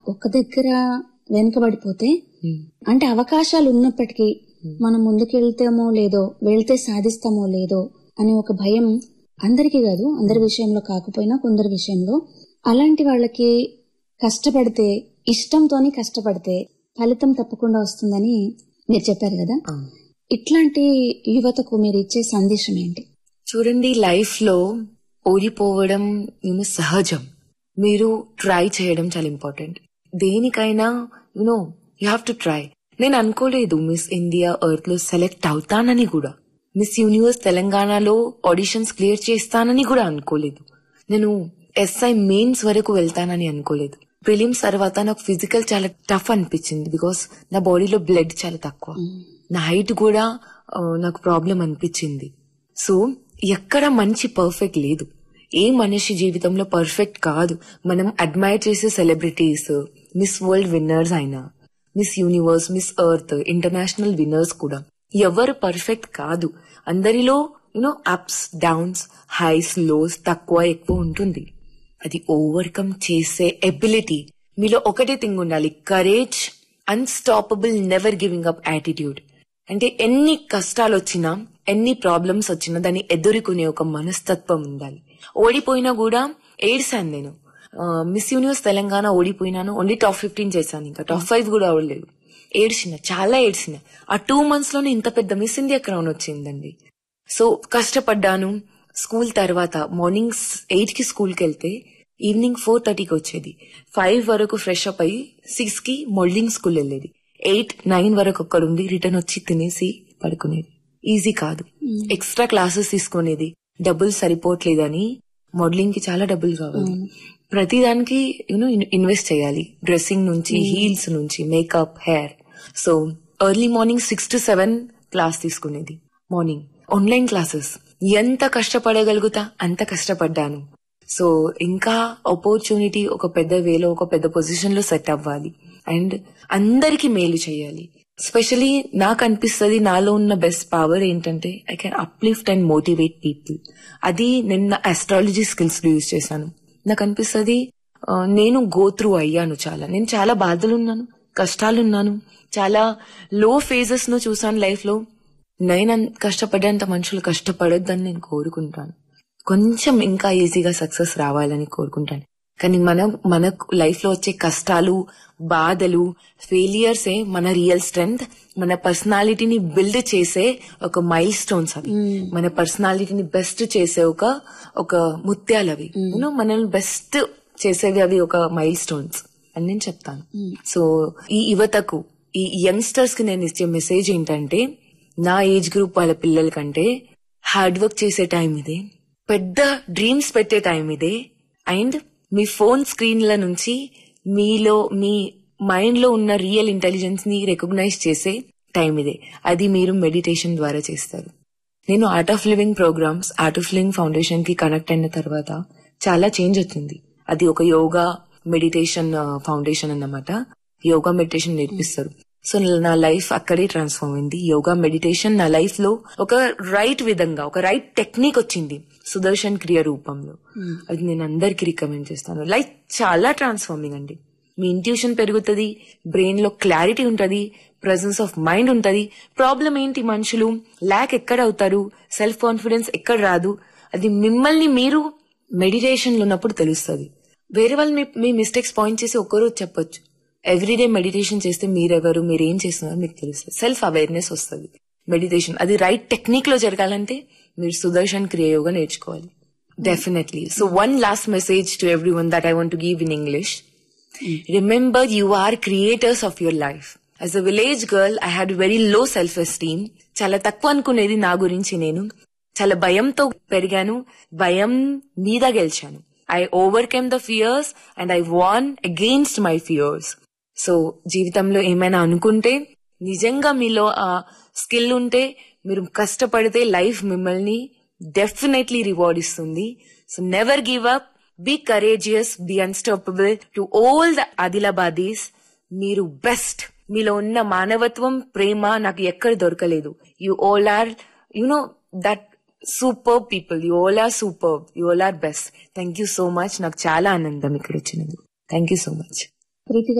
ఒక దగ్గర వెనుకబడిపోతే అంటే అవకాశాలు ఉన్నప్పటికీ మనం ముందుకెళ్తామో లేదో వెళ్తే సాధిస్తామో లేదో అనే ఒక భయం అందరికీ కాదు అందరి విషయంలో కాకపోయినా కొందరి విషయంలో అలాంటి వాళ్ళకి కష్టపడితే ఇష్టంతోని కష్టపడితే ఫలితం తప్పకుండా వస్తుందని మీరు చెప్పారు కదా ఇట్లాంటి యువతకు మీరు ఇచ్చే సందేశం ఏంటి చూడండి లైఫ్ లో ఓడిపోవడం యూనో సహజం మీరు ట్రై చేయడం చాలా ఇంపార్టెంట్ దేనికైనా you know you have to try నేను అనుకోలేదు మిస్ ఇండియా ఎర్త్ లో సెలెక్ట్ అవుతానని కూడా మిస్ యూనివర్స్ తెలంగాణలో ఆడిషన్స్ క్లియర్ చేస్తానని కూడా అనుకోలేదు నేను ఎస్ఐ మెయిన్స్ వరకు వెళ్తానని అనుకోలేదు ప్రిలిమ్స్ తర్వాత నాకు ఫిజికల్ చాలా టఫ్ అనిపించింది బికాస్ నా బాడీలో బ్లడ్ చాలా తక్కువ నా హైట్ కూడా ఆ, నాకు ప్రాబ్లం అనిపించింది సో ఎక్కడ మంచి పర్ఫెక్ట్ లేదు ఏ మనిషి జీవితంలో పర్ఫెక్ట్ కాదు మనం అడ్మైర్ చేసే సెలబ్రిటీస్ మిస్ వరల్డ్ విన్నర్స్ అయినా Miss Universe Miss Earth International winners కూడా ఎవరు పర్ఫెక్ట్ కాదు అందరిలో you know ups downs highs lows తక్కువ ఎక్కువ ఉంటుంది అది ఓవర్కమ్ చేసే ఎబిలిటీ మీలో ఒకటే థింగ్ ఉండాలి courage unstoppable never giving up attitude అంటే ఎన్ని కష్టాలు వచ్చినా ఎన్ని ప్రాబ్లమ్స్ వచ్చినా దాన్ని ఎదుర్కొనే ఒక మనస్తత్వం ఉండాలి ఓడిపోయినా కూడా ఏడ్సాను నేను మిస్ యూనివర్స్ తెలంగాణ ఓడిపోయినాను ఓన్లీ టాప్ ఫిఫ్టీన్ చేశాను ఇంకా టాప్ ఫైవ్ కూడా అవ్వలేదు ఏడ్చిన చాలా ఏడ్చిన ఆ టూ మంత్స్ లోనే ఇంత పెద్ద మిస్ ఇండియా క్రౌన్ వచ్చిందండి సో కష్టపడ్డాను స్కూల్ తర్వాత మార్నింగ్ ఎయిట్ కి స్కూల్ కి వెళ్తే ఈవినింగ్ ఫోర్ థర్టీకి వచ్చేది ఫైవ్ వరకు ఫ్రెష్ అప్ అయ్యి సిక్స్ కి మోల్డింగ్ స్కూల్ వెళ్ళేది ఎయిట్ నైన్ వరకు అక్కడ ఉండి రిటర్న్ వచ్చి తినేసి పడుకునేది ఈజీ కాదు ఎక్స్ట్రా క్లాసెస్ తీసుకునేది డబ్బులు సరిపోవట్లేదని మోడలింగ్ కి చాలా డబ్బులు కావాలి ప్రతి దానికి యూనో ఇన్వెస్ట్ చేయాలి డ్రెస్సింగ్ నుంచి హీల్స్ నుంచి makeup hair so early morning six to seven class తీసుకునేది మార్నింగ్ ఆన్లైన్ క్లాసెస్ ఎంత కష్టపడగలుగుతా అంత కష్టపడ్డాను సో ఇంకా ఆపర్చునిటీ ఒక పెద్ద వేలో ఒక పెద్ద పొజిషన్ లో సెట్ అవ్వాలి అండ్ అందరికి మేలు చేయాలి స్పెషలీ నాకు అనిపిస్తుంది నాలో ఉన్న బెస్ట్ పవర్ ఏంటంటే I can uplift and motivate people అది నిన్న ఆస్ట్రాలజీ స్కిల్స్ యూజ్ చేశాను నాకు అనిపిస్తుంది ఆ, నేను గో త్రూ అయ్యాను చాలా నేను చాలా బాధలున్నాను కష్టాలున్నాను చాలా లో ఫేజెస్ ను చూసాను లైఫ్ లో నేను అన్- కష్టపడేంత మనుషులు కష్టపడొద్దని నేను కోరుకుంటాను కొంచెం ఇంకా ఈజీగా సక్సెస్ రావాలని కోరుకుంటాను కానీ మన మన లైఫ్ లో వచ్చే కష్టాలు బాధలు ఫెయిలియర్సే మన రియల్ స్ట్రెంగ్త్ మన పర్సనాలిటీని బిల్డ్ చేసే ఒక మైల్ స్టోన్స్ అవి మన పర్సనాలిటీని బెస్ట్ చేసే ఒక ఒక ముత్యాలు అవి యూనో మనల్ని బెస్ట్ చేసేవి అవి ఒక మైల్ స్టోన్స్ అని నేను చెప్తాను సో ఈ యువతకు ఈ యంగ్స్టర్స్ కి నేను ఇచ్చే మెసేజ్ ఏంటంటే నా ఏజ్ గ్రూప్ వాళ్ళ పిల్లల కంటే హార్డ్ వర్క్ చేసే టైం ఇదే పెద్ద డ్రీమ్స్ పెట్టే టైం ఇదే అండ్ మీ ఫోన్ స్క్రీన్ల నుంచి మీలో మీ మైండ్ లో ఉన్న రియల్ ఇంటెలిజెన్స్ ని రికగ్నైజ్ చేసే టైం ఇదే అది మీరు మెడిటేషన్ ద్వారా చేస్తారు నేను art of living programs art of living foundation కి కనెక్ట్ అయిన తర్వాత చాలా చేంజ్ వచ్చింది అది ఒక యోగా మెడిటేషన్ ఫౌండేషన్ అన్నమాట యోగా మెడిటేషన్ నేర్పిస్తారు సో నా లైఫ్ అక్కడే ట్రాన్స్ఫార్మ్ అయింది యోగా మెడిటేషన్ నా లైఫ్ లో ఒక రైట్ విధంగా ఒక రైట్ టెక్నిక్ వచ్చింది సుదర్శన్ క్రియ రూపంలో అది నేను అందరికి రికమెండ్ చేస్తాను లైఫ్ చాలా ట్రాన్స్ఫార్మింగ్ అండి మీ ఇంట్యూషన్ పెరుగుతుంది బ్రెయిన్ లో క్లారిటీ ఉంటది ప్రెసెన్స్ ఆఫ్ మైండ్ ఉంటది ప్రాబ్లం ఏంటి మనుషులు ల్యాక్ ఎక్కడ అవుతారు సెల్ఫ్ కాన్ఫిడెన్స్ ఎక్కడ రాదు అది మిమ్మల్ని మీరు మెడిటేషన్ లో ఉన్నప్పుడు తెలుస్తుంది వేరే వాళ్ళు మీ- మీ మిస్టేక్స్ పాయింట్ చేసి ఒక్కరోజు చెప్పొచ్చు ఎవ్రీడే మెడిటేషన్ చేస్తే మీరెవరు మీరు ఏం చేస్తున్నారు మీకు తెలుస్తుంది సెల్ఫ్ అవేర్నెస్ వస్తుంది మెడిటేషన్ అది రైట్ టెక్నిక్ లో జరగాలంటే మీరు సుదర్శన్ క్రియోగా నేర్చుకోవాలి definitely so one last message to everyone that I want give in English remember you are creators of your life as a village girl I had very low self esteem చాలా తక్కువ అనుకునేది నా గురించి నేను చాలా భయంతో పెరిగాను భయం మీద గెలిచాను I overcome the fears and I won against my fears so జీవితంలో ఏమైనా అనుకుంటే నిజంగా మీలో ఆ స్కిల్ ఉంటే మీరు కష్టపడితే లైఫ్ మిమ్మల్ని డెఫినెట్లీ రివార్డ్ ఇస్తుంది so never give up be courageous be unstoppable to all the Adilabadis మీరు బెస్ట్ మీలో ఉన్న మానవత్వం ప్రేమ నాకు ఎక్కడ దొరకలేదు you all are you know that super people you all are super you all are best thank you so much నాకు చాలా ఆనందం ఇక్కడ వచ్చినందుకు thank you so much Preethi